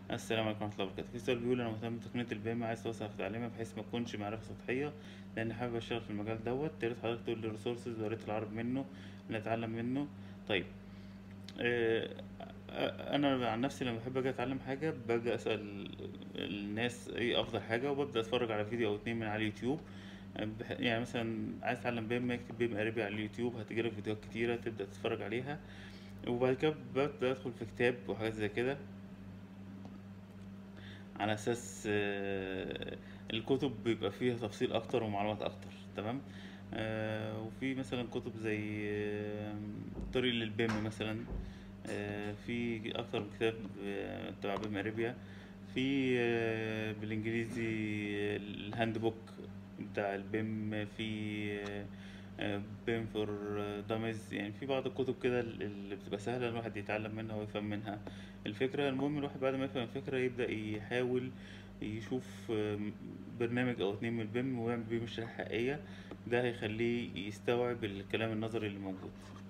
السلام عليكم ورحمة الله وبركاته في سؤال بيقول أنا مهتم بتقنية البيم عايز توسع في تعليمها بحيث ما تكونش معرفة سطحية لأن حابب أشتغل في المجال دوت يا ريت حضرتك تقول لي ريسورسز وريت العرض منه نتعلم منه طيب آه، آه، أنا عن نفسي لما بحب أجي أتعلم حاجة باجي أسأل الناس إيه أفضل حاجة وببدأ أتفرج على فيديو أو اتنين من على اليوتيوب آه، بح- يعني مثلا عايز تتعلم بيم اكتب بيم قريبي على اليوتيوب هتجيلك فيديوهات كتيرة تبدأ تتفرج عليها وبعد كده ببدأ أدخل في كتاب وحاجات زي كده على اساس آه، الكتب بيبقى فيها تفصيل اكتر ومعلومات اكتر تمام آه، وفي مثلا كتب زي آه، طريق للبيم مثلا آه، في اكتر من كتاب آه، تبع بيم اريبيا في آه، بالانجليزي الهاند بوك بتاع البيم في بيم فور دامز يعني في بعض الكتب كده اللي بتبقى سهلة الواحد يتعلم منها ويفهم منها الفكرة المهم الواحد بعد ما يفهم الفكرة يبدأ يحاول يشوف آم، برنامج أو اتنين من البيم ويعمل بيه مشاريع حقيقية ده هيخليه يستوعب الكلام النظري اللي موجود